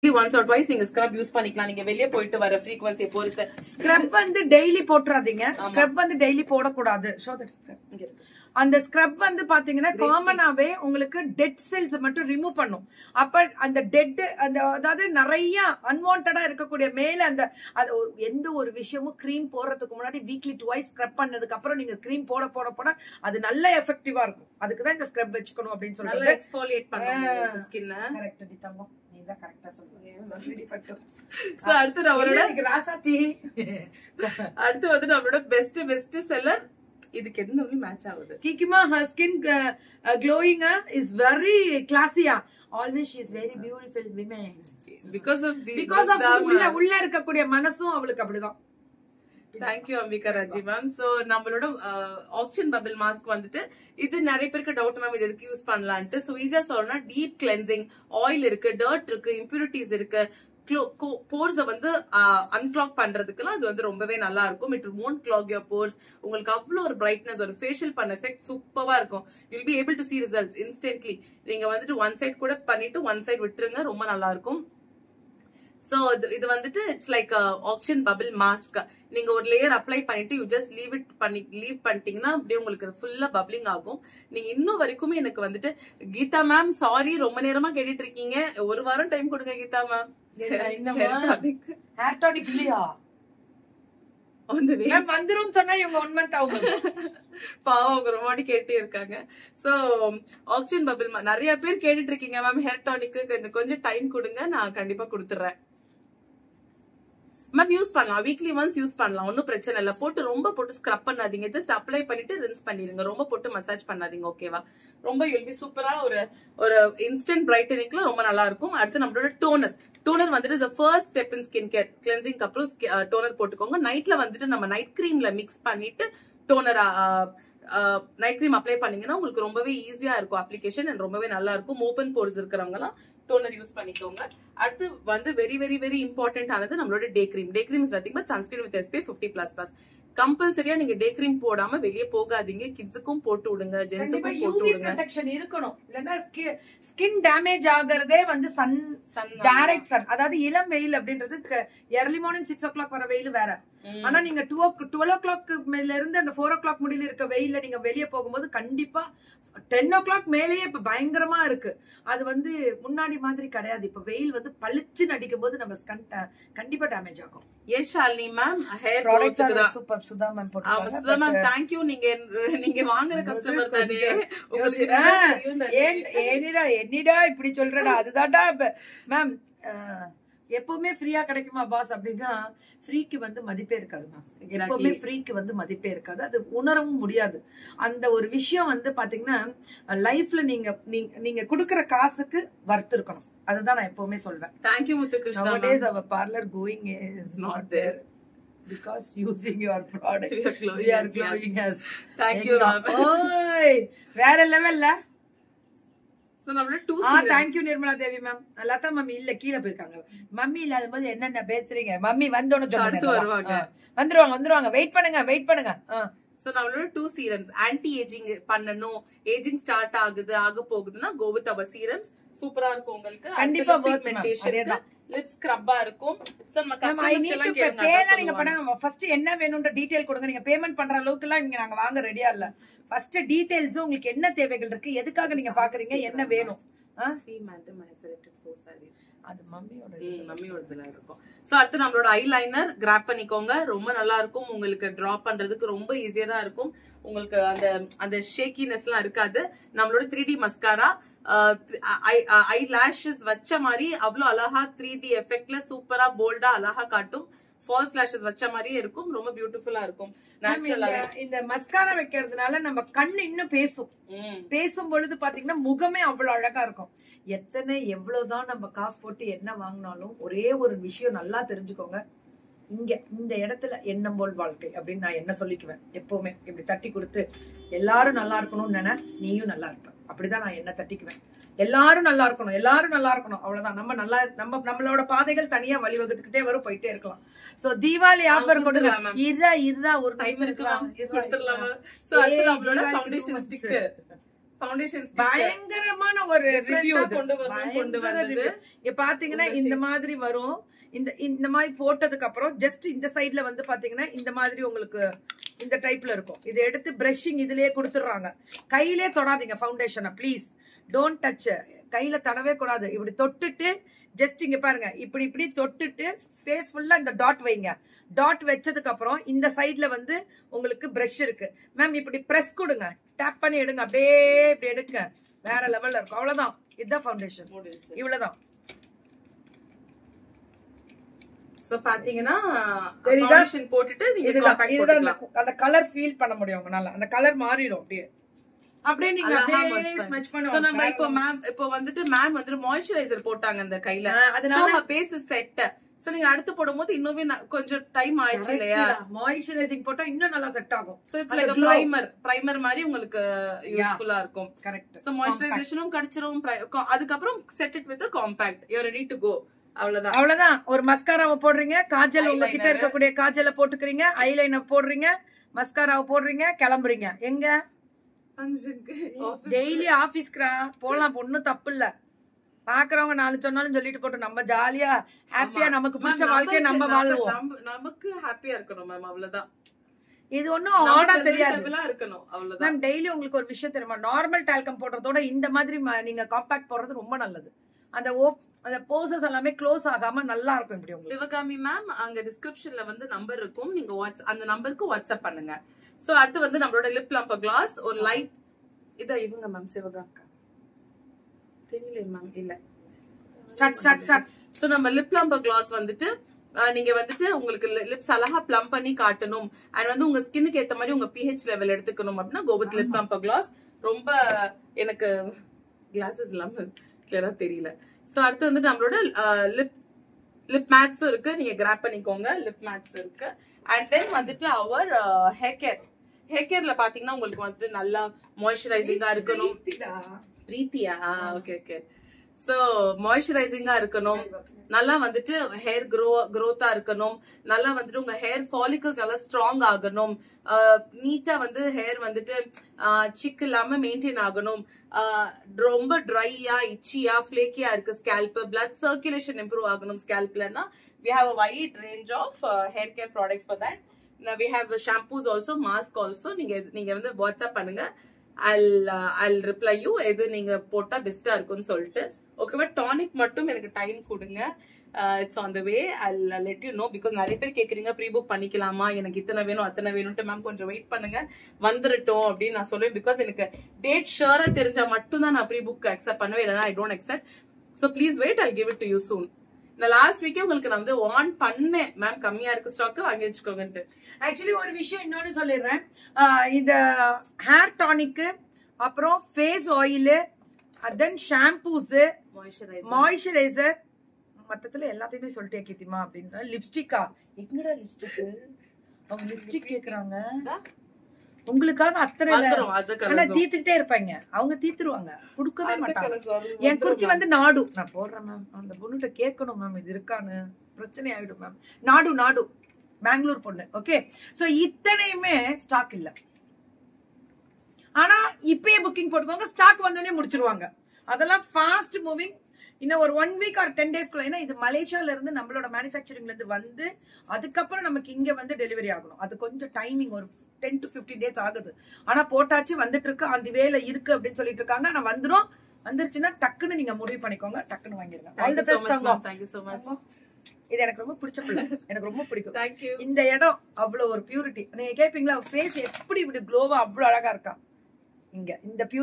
Once or twice நீங்க scrub use பண்ணிக்கலாம் நீங்க வெளியே போயிட்டு வர ஃப்ரீக்வன்சியை பொறுத்து ஸ்க்ரப் வந்து டெய்லி போட்டுறாதீங்க ஸ்க்ரப் வந்து டெய்லி போடக்கூடாது ஷோ தட் ஸ்க்ரப் இங்க இருக்கு. அந்த ஸ்க்ரப் வந்து பாத்தீங்கன்னா காமனாவே உங்களுக்கு டெட் செல்ஸ் மட்டும் ரிமூவ் பண்ணும் அப்ப அந்த டெட் அந்த அதாவது நிறைய அன்வான்டா இருக்கக்கூடிய மேல அந்த அது ஒரு- எந்த ஒரு விஷயமும் க்ரீம் போடுறதுக்கு முன்னாடி வீக்லி டுவைஸ் ஸ்க்ரப் பண்ணதுக்கு அப்புறம் நீங்க க்ரீம் போட போட போட அது நல்ல எஃபெக்டிவா இருக்கும் அதுக்கு தான் இந்த ஸ்க்ரப் வச்சுக்கணும் அப்படின்னு நல்லா சொல்லிட்டு எக்ஸ்ஃபாலியேட் பண்ணுவாங்க ஸ்கின்ன கரெக்ட் டி தங்கம் நீ தான் கரெக்டா சொல்லுங்க சொல்லிடி பட்டு சோ அடுத்து நம்மளோட இன்னைக்கு ராசாத்தி அடுத்து வந்து நம்மளோட பெஸ்ட் பெஸ்ட் செல்லர் இதுக்கு எந்த மேட்ச் ஆகுது Kikima, her skin uh, uh, glowing uh, is very classy. uh. Always she is very beautiful women. Because of the Because of உள்ள உள்ள இருக்கக்கூடிய மனசும் அவளுக்கு அப்படிதான் thank you Ambika Raji ma'am so நம்மளோட ஆக்சிஜன் பபிள் மாஸ்க் வந்துட்டு இது நிறைய பேருக்கு டவுட் மேம் இது எதுக்கு யூஸ் பண்ணலான்ட்டு சோ ஈஸியா சொல்லணும்னா டீப் கிளென்சிங் ஆயில் இருக்கு டர்ட் இருக்கு இம்ப்யூரிட்டிஸ் இருக்கு போர்ஸ வந்து அன்கிளாக் பண்றதுக்குலாம் அது வந்து ரொம்பவே நல்லா இருக்கும் இட் மோன் கிளாக் யோர் போர்ஸ் உங்களுக்கு அவ்வளோ ஒரு பிரைட்னஸ் ஒரு ஃபேஷியல் பண்ண எஃபெக்ட் சூப்பரா இருக்கும் you'll be able to see results instantly நீங்க வந்துட்டு ஒன் சைட் கூட பண்ணிட்டு ஒன் சைட் விட்டுருங்க ரொம்ப நல்லா இருக்கும் சோ இது வந்துட்டு it's like oxygen bubble mask நீங்க ஒரு லேயர் அப்ளை பண்ணிட்டு யூ ஜஸ்ட் லீவ் இட் பண்ணி லீவ் பண்ணிட்டீங்கன்னா அப்படியே உங்களுக்கு ஃபுல்லா பப்ளிங் ஆகும் நீங்க இன்னும் வரைக்குமே எனக்கு வந்துட்டு கீதா மேம் சாரி ரொம்ப நேரமா கேட்டுட்டு இருக்கீங்க ஒரு வாரம் டைம் கொடுங்க கீதா மேம் ஹேர் டானிக் இல்லையா அந்த வே மேம் வந்துரும் சொன்னா இவங்க ஒன் மந்த் ஆகும் பாவம் அவங்க ரொம்ப வாட்டி கேட்டே இருக்காங்க சோ ஆக்சிஜன் பபிள் நிறைய பேர் கேட்டுட்டு இருக்கீங்க மேம் ஹேர் டானிக்கு கொஞ்சம் டைம் கொடுங்க நான் கண்டிப்பா கொடுத்துறேன் மேம் யூஸ் பண்ணலாம் வீக்லி ஒன்ஸ் யூஸ் பண்ணலாம் ஒன்றும் பிரச்சனை இல்லை போட்டு ரொம்ப போட்டு ஸ்க்ரப் பண்ணாதீங்க ஜஸ்ட் அப்ளை பண்ணிட்டு ரின்ஸ் பண்ணிடுங்க ரொம்ப போட்டு மசாஜ் பண்ணாதீங்க ஓகேவா ரொம்ப யூல்பி சூப்பரா ஒரு ஒரு இன்ஸ்டன்ட் பிரைட்டனிங்ல ரொம்ப நல்லா இருக்கும் அடுத்து நம்மளோட டோனர் டோனர் வந்துட்டு first step in skin care cleansing அப்புறம் டோனர் போட்டுக்கோங்க நைட்ல வந்துட்டு நம்ம நைட் கிரீம்ல மிக்ஸ் பண்ணிட்டு டோனர் நைட் கிரீம் அப்ளை பண்ணீங்கன்னா உங்களுக்கு ரொம்பவே ஈஸியா இருக்கும் அப்ளிகேஷன் அண்ட் ரொம்பவே நல்லா இருக்கும் ஓப்பன் போர்ஸ் இருக்கிறவங்க எல்லாம் டோனர் யூஸ் பண்ணிக்கோங்க அடுத்து வந்து வெரி வெரி வெரி இம்பார்ட்டன்ட் ஆனது நம்மளோட day cream day cream is nothing but sunscreen with SP fifty plus plus கம்பல்சரியா நீங்க டே கிரீம் போடாம வெளியே போகாதீங்க கிட்ஸுக்கும் போட்டு விடுங்க கண்டிப்பா ஜென்ஸுக்கும் போட்டு யூவி விடுங்க ப்ரொடெக்ஷன் இருக்கணும் இல்லன்னா ஸ்கின் டேமேஜ் ஆகுறதே வந்து சன் Sun டைரக்ட் சன் அதாவது இளம் வெயில் அப்படின்றது early morning six o'clock வர வெயில் வேற ஆனா நீங்க two o twelve o'clock மேல இருந்து அந்த ஃபோர் ஓ கிளாக் முடியல இருக்க வெயில்ல நீங்க வெளியே போகும்போது கண்டிப்பா டென் ஓ கிளாக் மேலேயே இப்ப பயங்கரமா இருக்கு அது வந்து முன்னாடி மாதிரி கிடையாது இப்ப வெயில் வந்து பளிச்சு நடிக்கும் போது நம்ம ஸ்கன் கண்டிப்பா டேமேஜ் ஆகும் yes Shalini ma'am hair products க்ரோத்துக்கு தான் சூப்பர் சுதா மேம் ஆமா சுதா மேம் தேங்க்யூ நீங்க நீங்க வாங்குற கஸ்டமர் தானே உங்களுக்கு ஆ, result தெரியும் தானே? ஏன் ஏனிடா என்னடா இப்படி சொல்றடா அதுதான்டா மேம் எப்பவுமே ஃப்ரீயா கிடைக்குமா பாஸ் அப்படின்னா ஃப்ரீக்கு வந்து மதிப்பே இருக்காது மேம் எப்பவுமே ஃப்ரீக்கு வந்து மதிப்பே இருக்காது அது உணரவும் முடியாது அந்த ஒரு விஷயம் வந்து பாத்தீங்கன்னா லைஃப்ல நீங்க நீங்க நீங்க கொடுக்கற காசுக்கு வர்த்து இருக்கணும் அதுதான் நான் எப்பவுமே சொல்வேன் thank you Muthu Krishna ma'am. nowadays our parlor going is Not not there because using your product We are glowing we are as, yeah. glowing as Thank you, ma'am. ஓய் வேற லெவல்ல So, நம்மளோட two ஆ serums. Thank you Nirmala Devi ma'am Latha mummy இல்ல கீழே போயிருக்காங்க mummy இல்லாத போது என்னென்ன பேசுறீங்க மம்மி வந்தோன்னு அடுத்து வருவாங்க. சொல்லுங்க வந்துருவாங்க வந்துருவாங்க வெயிட் பண்ணுங்க வெயிட் பண்ணுங்க ஆ. சோ நம்மளோட டூ சீரம்ஸ் ஆன்டி ஏஜிங் பண்ணணும் ஏஜிங் ஸ்டார்ட் ஆகுது ஆக போகுதுன்னா கோ வித் அவர் சீரம்ஸ் சூப்பரா இருக்கும் உங்களுக்கு கண்டிப்பா worth, ma'am. அதேதான். லிப் ஸ்க்ரப்பா இருக்கும் சோ நம்ம Ma'am, I கஸ்டமர்ஸ் need எல்லாம் to கேளுங்க pay அதான் லாம் நீங்க சொல்லுவாங்க. பண்ணுங்க ஃபர்ஸ்ட் என்ன வேணும்ன்ற டீடைல் கொடுங்க நீங்க பேமெண்ட் பண்ற அளவுக்கு எல்லாம் இங்க நாங்க வாங்க ரெடியா இல்ல ஃபர்ஸ்ட் டீடைல்ஸ் உங்களுக்கு என்ன தேவைகள் இருக்கு எதுக்காக நீங்க பாக்குறீங்க என்ன வேணும் ஆ? See, madam, I have selected four sarees. அது மம்மியோட ம், மம்மியோடதுல இருக்கும் சோ அடுத்து நம்மளோட ஐலைனர் கிராப் பண்ணிக்கோங்க ரொம்ப நல்லா இருக்கும் உங்களுக்கு டிராப் பண்றதுக்கு ரொம்ப ஈஸியரா இருக்கும் உங்களுக்கு அந்த அந்த ஷேக்கினஸ் எல்லாம் இருக்காது நம்மளோட three D mascara eyelashes வச்ச மாதிரி அவ்வளவு அழகா த்ரீ டி எஃபெக்ட்ல சூப்பரா போல்டா அழகா காட்டும் ஃபால்ஸ் லேஷஸ் வச்ச மாதிரியே இருக்கும் ரொம்ப பியூட்டிஃபுல்லா இருக்கும் நேச்சுரலாவே இந்த- இந்த மஸ்காரா வைக்கிறதுனால நம்ம கண்ணு இன்னும் பேசும் ம் பேசும் பொழுது பாத்தீங்கன்னா முகமே அவ்வளவு அழகா இருக்கும் எத்தனை எவ்வளவுதான் நம்ம காசு போட்டு என்ன வாங்கினாலும் ஒரே ஒரு விஷயம் நல்லா தெரிஞ்சுக்கோங்க இங்க இந்த இடத்துல எண்ணம் போல் வாழ்க்கை அப்படின்னு நான் என்ன சொல்லிக்குவேன் எப்பவுமே இப்படி தட்டி கொடுத்து எல்லாரும் நல்லா இருக்கணும்னு நினை நீயும் நல்லா இருப்ப அப்படிதான் நான் என்ன தட்டிக்குவேன் எல்லாரும் நல்லா இருக்கணும் எல்லாரும் நல்லா இருக்கணும் அவ்வளவுதான் நம்ம நல்லா நம்ம நம்மளோட பாதைகள் தனியா வழிவகுத்துக்கிட்டே வரும் போயிட்டே இருக்கலாம் சோ தீபாவளி ஆஃபர் கொண்டு கொடுத்துடலாம் ma'am. இருறா இருறா ஒரு டைம் நிமிஷம் இருக்குமா இருக்கலாம். இருறா, கொடுத்துடலாமா இருறா. சோ அடுத்து ஏய், நம்மளோட தீபாவளிக்கு two foundation months. Stick foundation பயங்கரமான ஒரு ரிவ்யூ கொண்டு வரணும் கொண்டு வந்தது இங்க பாத்தீங்கன்னா இந்த மாதிரி வரும் இந்த இந்த மாதிரி போட்டதுக்கு அப்புறம் ஜஸ்ட் இந்த சைடுல வந்து பாத்தீங்கன்னா இந்த மாதிரி உங்களுக்கு இந்த டைப்ல இருக்கும் இதை எடுத்து பிரஷிங் இதுலயே கொடுத்துடுறாங்க கையிலே தொடாதீங்க ஃபவுண்டேஷனை ப்ளீஸ் டோன்ட் டச் கையில தடவே கூடாது இப்படி தொட்டுட்டு ஜஸ்ட் இங்க பாருங்க இப்படி இப்படி தொட்டுட்டு ஃபேஸ் ஃபுல்லா இந்த டாட் வைங்க டாட் வச்சதுக்கு அப்புறம் இந்த சைடுல வந்து உங்களுக்கு பிரஷ் இருக்கு மேம் இப்படி பிரஸ் கொடுங்க டேப் பண்ணி எடுங்க அப்படியே இப்படி எடுங்க வேற லெவல்ல இருக்கும் அவ்வளவுதான் இதுதான் ஃபவுண்டேஷன் முடிஞ்சுச்சு. இவ்வளவுதான் சோ பாத்தீங்கன்னா தெரியுதா? ஃபவுண்டேஷன் போட்டுட்டு நீங்க இதுதான் காம்பாக்ட் இதுதான் போட்டுக்கலாம் அந்த- அந்த கலர் ஃபீல் பண்ண முடியும் உங்களால அந்த கலர் மாறிடும் அப்படியே அப்படியே நீங்க அழகா அப்படியே merge ஸ்மெச் பண்ணி. So, நம்ம இப்போ பண்ணுவோம் மேம் இப்போ வந்துட்டு மேம் வந்து மாய்ஸ்சரைசர் போட்டாங்க அந்த கையில அதனால சோ பேஸ் செட் சோ நீங்க அடுத்து போடும்போது இன்னுமே ந- கொஞ்சம் டைம் ஆயிடுச்சு இல்லையா மாய்ஸ்சரைசிங் போட்டா இன்னும் நல்லா செட் ஆகும் சோ இட்ஸ் அந்த லைக் glow. பிரைமர் பிரைமர் மாதிரி உங்களுக்கு யூஸ்ஃபுல்லா இருக்கும் கரெக்ட் சோ மாய்ஸ்சரைசேஷனும் கிடைச்சிரும் pri- co- அதுக்கப்புறம் set it with compact you ready to go அவ்வளவுதான் அவ்வளவுதான் ஒரு மஸ்காராவை போடுறீங்க காஜல் உங்ககிட்ட Eyeliner. இருக்கக்கூடிய காஜலை போட்டுக்கிறீங்க ஐலைனர் போடுறீங்க மஸ்காராவை போடுறீங்க கிளம்புறீங்க எங்க ஃபங்க்ஷனுக்கு டெய்லி ஆபீஸ்க்குறா போலாம் ஒண்ணும் தப்பு இல்ல பாக்குறவங்க நாலு சொன்னாலும் சொல்லிட்டு போட்டோம் நம்ம ஜாலியா ஹாப்பியா நமக்கு பிடிச்ச வாழ்க்கைய நம்ம வாழ்வோம் நமக்கு ஹாப்பியா இருக்கணும் மேம் அவ்வளவுதான் இது ஒண்ணும் நம்ம ஆடா தெரியாது presentable ஆ இருக்கணும் அவ்வளவுதான் மேம் டெய்லி உங்களுக்கு ஒரு விஷயம் தெரியுமா நார்மல் டால்கம் போடுறதோட இந்த மாதிரி ம- நீங்க காம்பாக்ட் போடுறது ரொம்ப நல்லது அந்த ஓப் அந்த போசஸ் எல்லாமே க்ளோஸ் ஆகாம நல்லா இருக்கும் இப்படி உங்களுக்கு சிவகாமி மேம் அங்க டிஸ்கிரிப்ஷன்ல வந்து நம்பர் இருக்கும் நீங்க வாட்ஸ் அந்த நம்பருக்கு வாட்ஸ்அப் பண்ணுங்க சோ அடுத்து வந்து நம்மளோட லிப் லம்பர் கிளாஸ் ஒரு லைட் இதா இவங்க மேம் சிவகாக்கா தெரியல மேம் இல்ல ஸ்டார்ட் ஸ்டார்ட் ஸ்டார்ட் சோ நம்ம லிப் லம்பர் கிளாஸ் வந்துட்டு அஹ், நீங்க வந்துட்டு உங்களுக்கு லிப்ஸ் அழகா ப்ளம் பண்ணி காட்டணும் அண்ட் வந்து உங்க ஸ்கின்னுக்கு ஏத்த மாதிரி உங்க பிஹெச் லெவல் எடுத்துக்கணும் அப்படின்னா கோபத் லிப் லம்பர் கிளாஸ் ரொம்ப எனக்கு கிளாஸஸ் இல்லாம கிளியரா தெரியல சோ அடுத்து வந்து நம்மளோட லிப் லிப் மேட்ஸும் இருக்கு நீங்க கிராப் பண்ணிக்கோங்க லிப் மேட்ஸ் இருக்கு அண்ட் தென் வந்துட்டு அவர் ஹேர் கேர் ஹேர் கேர்ல பாத்தீங்கன்னா உங்களுக்கு வந்துட்டு நல்லா மாய்ஸ்சரைசிங்கா இருக்கணும் பிரீத்தியா ஓகே ஓகே சோ மாய்ஸ்சரைசிங்கா இருக்கணும் நல்லா வந்துட்டு ஹேர் க்ரோ க்ரோத்தா இருக்கணும் நல்லா வந்துட்டு உங்க ஹேர் ஃபாலிகல்ஸ் நல்லா ஸ்ட்ராங் ஆகணும் நீட்டா வந்து ஹேர் வந்துட்டு சிக் இல்லாம மெயின்டைன் ஆகணும் ஆஹ் ரொம்ப ட்ரையா இச்சியா ஃபிளேக்கியா இருக்கு ஸ்கேல்ப் பிளட் சர்க்குலேஷன் இம்ப்ரூவ் ஆகணும் ஸ்கேல்ப்லன்னா we have a wide range of hair care products for that we have shampoos also mask also நீங்க நீங்க வந்து வாட்ஸ்அப் பண்ணுங்க அல் அல் ரிப்ளை யூ எது நீங்க போட்டா பெஸ்டா இருக்கும்னு சொல்லிட்டு ஓகேவா டானிக் மட்டும் எனக்கு டைம் கொடுங்க it's on the way I'll let you know because நிறைய பேர் கேக்குறீங்க ப்ரீ புக் பண்ணிக்கலாமா எனக்கு இத்தனை வேணும் அத்தனை வேணும்ட்டு மேம் கொஞ்சம் வெயிட் பண்ணுங்க வந்துரட்டும் அப்படின்னு நான் சொல்லுவேன் பிகாஸ் எனக்கு டேட் ஷுவரா தெரிஞ்சா மட்டும் தான் நான் ப்ரீ புக் அக்செப்ட் பண்ணுவேன் இல்லைனா I don't accept so please wait I give it to you soon இந்த லாஸ்ட் வீக்கே உங்களுக்கு நான் வந்து வான் பண்ணேன் மேம் கம்மியா இருக்கு ஸ்டாக் வாங்கி வச்சுக்கோங்கன்ட்டு ஆக்சுவலி ஒரு விஷயம் இன்னொன்னு சொல்லிடுறேன் ஆஹ் இந்த ஹேர் டானிக்கு அப்புறம் face oil then shampoos moisturiser moisturiser மொத்தத்துல எல்லாத்தையுமே சொல்லிட்டே கீத்திமா அப்படின்ற லிப்ஸ்டிக்கா எங்கடா லிப்ஸ்டிக் அவங்க லிப்ஸ்டிக் கேக்குறாங்க உங்களுக்காக அத்தனை இல்ல. வந்துரும் அது ஆனா கலர்ஸ் தீத்துக்கிட்டே இருப்பாங்க அவங்க தீத்துருவாங்க கொடுக்கவே மாட்டாங்க என் குர்த்தி வந்து நாடு நான் போடுறேன் மேம் அந்த பொண்ணுகிட்ட கேட்கணும் மேம் இது இருக்கான்னு பிரச்சனை ஆயிடும் மேம் நாடு நாடு பெங்களூர் பொண்ணு ஓகே சோ இத்தனையுமே ஸ்டாக் இல்ல ஆனா இப்பயே புக்கிங் போட்டுக்கோங்க ஸ்டாக் வந்தோடனே முடிச்சிருவாங்க அதெல்லாம் ஃபாஸ்ட் மூவிங் இன்னும் ஒரு ஒன் வீக் ஆர் டென் டேஸ்க்குள்ள ஏன்னா இது மலேசியால இருந்து நம்மளோட மேனுஃபேக்சரிங்ல இருந்து வந்து அதுக்கப்புறம் நமக்கு இங்க வந்து டெலிவரி ஆகணும் அது கொஞ்சம் டைமிங் ஒரு டென் டு 15 டேஸ் ஆகுது ஆனா போட்டாச்சு வந்துட்டு இருக்கு அந்த வேலை இருக்கு அப்படின்னு சொல்லிட்டு இருக்காங்க ஆனா வந்துரும் வந்துருச்சுன்னா டக்குன்னு நீங்க முடிவு பண்ணிக்கோங்க டக்குன்னு வாங்கிருங்க all the thank you so best much ma'am thank you so much இது எனக்கு ரொம்ப பிடிச்ச பிள்ளை எனக்கு ரொம்ப பிடிக்கும் தேங்க்யூ இந்த இடம் அவ்வளவு ஒரு பியூரிட்டி நீங்க கேப்பீங்களா ஃபேஸ் எப்படி இப்படி க்ளோவா அவ்வளவு அழகா இருக்கா இங்க இந்த பியூ